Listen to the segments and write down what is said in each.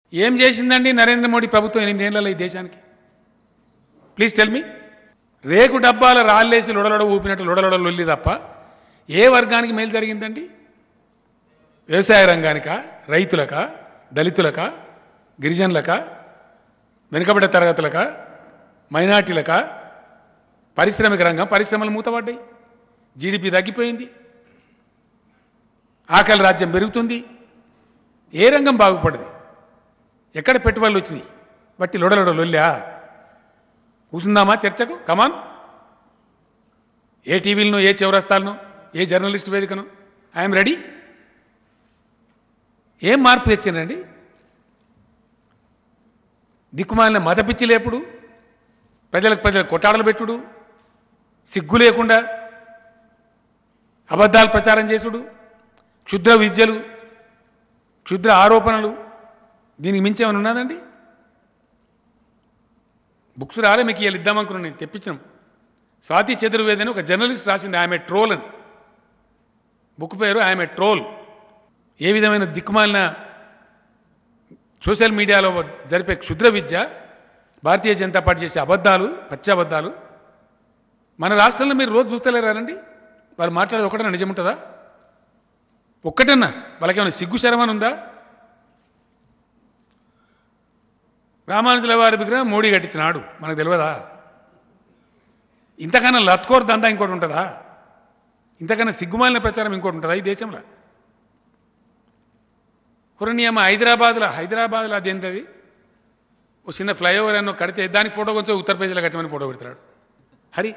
ఏం చేసిందండి నరేంద్ర మోడీ ప్రభుత్వం ఎనిమిదేళ్లలో ఈ దేశానికి ప్లీజ్ టెల్ మీ రేకు డబ్బాల రాళ్ళేసి లొడలొడ ఊపినట్టు లొడలొడ లొల్లి తప్ప ఏ వర్గానికి మేలు జరిగిందండి వ్యవసాయ రంగానికా రైతులకా దళితులకా గిరిజనులకా వెనుకబడ్డ తరగతులకా మైనార్టీలకా పారిశ్రామిక రంగం పరిశ్రమలు మూతపడ్డాయి జీడిపి తగ్గిపోయింది ఆకలి రాజ్యం పెరుగుతుంది ఏ రంగం బాగుపడదు ఎక్కడ పెట్టుబడులు వచ్చినాయి బట్టి లొడలొడ లొల్లా కూర్చుందామా చర్చకు కమాన్ ఏ టీవీలను ఏ చౌరస్తాలను ఏ జర్నలిస్ట్ వేదికను ఐఎమ్ రెడీ ఏం మార్పు తెచ్చిందండి దిక్కుమాలిన మత పిచ్చి లేపుడు ప్రజలకు ప్రజలకు కొట్టాడలు పెట్టుడు సిగ్గు లేకుండా అబద్ధాలు ప్రచారం చేసుడు క్షుద్ర విద్యలు క్షుద్ర ఆరోపణలు దీనికి మించి ఏమైనా ఉన్నదండి బుక్స్ రాలే మీకు ఇవాళ ఇద్దామనుకున్నాను నేను తెప్పించినాం స్వాతి చతుర్వేది అని ఒక జర్నలిస్ట్ రాసింది ఆమె ట్రోల్ అని బుక్ పేరు ఆమె ట్రోల్ ఏ విధమైన దిక్కుమాలిన సోషల్ మీడియాలో జరిపే క్షుద్ర విద్య భారతీయ జనతా పార్టీ చేసే అబద్ధాలు పచ్చి అబద్ధాలు మన రాష్ట్రంలో మీరు రోజు చూస్తలేరారండి వాళ్ళు మాట్లాడేది ఒకటన్నా నిజం ఉంటుందా ఒక్కటన్నా వాళ్ళకేమైనా సిగ్గు శరమని ఉందా రామానుజుల వారి విగ్రహం మోడీ కట్టించినాడు మనకు తెలియదా ఇంతకన్నా లత్కోర్ దందా ఇంకోటి ఉంటుందా ఇంతకన్నా సిగ్గుమాలిన ప్రచారం ఇంకోటి ఉంటుందా ఈ దేశంలో పురణీయమ హైదరాబాద్లో హైదరాబాద్లో అది ఏంటది ఓ చిన్న ఫ్లైఓవర్ అన్నో కడితే దానికి ఫోటో కొంచెం ఉత్తరప్రదేశ్లో కట్టమని ఫోటో పెడతాడు హరి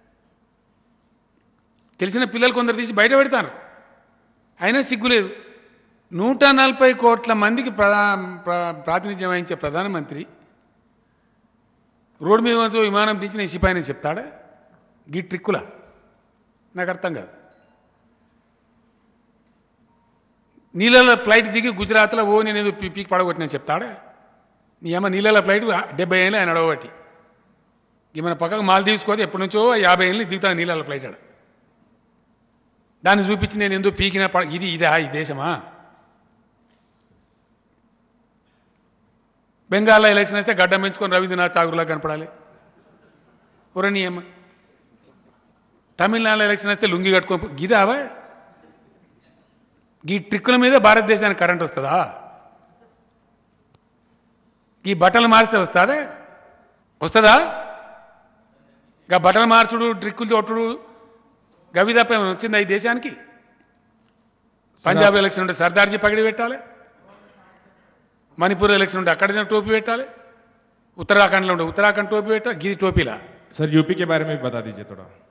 తెలిసిన పిల్లలు కొందరు తీసి బయట పెడతారు అయినా సిగ్గులేదు నూట నలభై కోట్ల మందికి ప్రధా ప్ర- ప్రాతినిధ్యం వహించే ప్రధానమంత్రి రోడ్డు మీద వచ్చి విమానం దించి నేను సిపాయిని చెప్తాడా గీ ట్రిక్కులా నాకు అర్థం కాదు నీళ్ళలో ఫ్లైట్ దిగి గుజరాత్లో ఓ నేను ఏదో పీ- పీకి పడగొట్టిన చెప్తాడా నీ అమ్మ నీళ్ళలో ఫ్లైట్ డెబ్బై ఏళ్ళు ఆయన అడవబట్టి ఈ మన పక్కకు మాల్ తీసుకోతే ఎప్పటి నుంచో యాభై ఏళ్ళు దిగుతాను నీళ్ళలో ఫ్లైట్ ఆడ దాన్ని చూపించి నేను ఎందుకు పీకిన పడ ఇది ఇదా ఈ దేశమా బెంగాల్లో ఎలక్షన్ వస్తే గడ్డం పెంచుకొని రవీంద్రనాథ్ ఠాగూర్లా కనపడాలి పురణీయమ్మ తమిళనాడులో ఎలక్షన్ వస్తే లుంగి కట్టుకొని గిదావా ఈ ట్రిక్కుల మీద భారతదేశానికి కరెంట్ వస్తుందా ఈ బట్టలు మారిస్తే వస్తుందా వస్తుందా గా బట్టలు మార్చుడు ట్రిక్కులు కొట్టుడు గవి తప్ప ఏమైనా వచ్చిందా ఈ దేశానికి పంజాబ్ ఎలక్షన్ ఉంటే సర్దార్జీ పగిడి పెట్టాలి మణిపూర్ ఎలక్షన్ ఉంటే అక్కడ టోపీ పెట్టాలి ఉత్తరాఖండ్లో ఉంటే ఉత్తరాఖండ్ టోపీ పెట్టాలి గిరి టోపీలా सर यूपी के बारे में भी बता दीजिए थोड़ा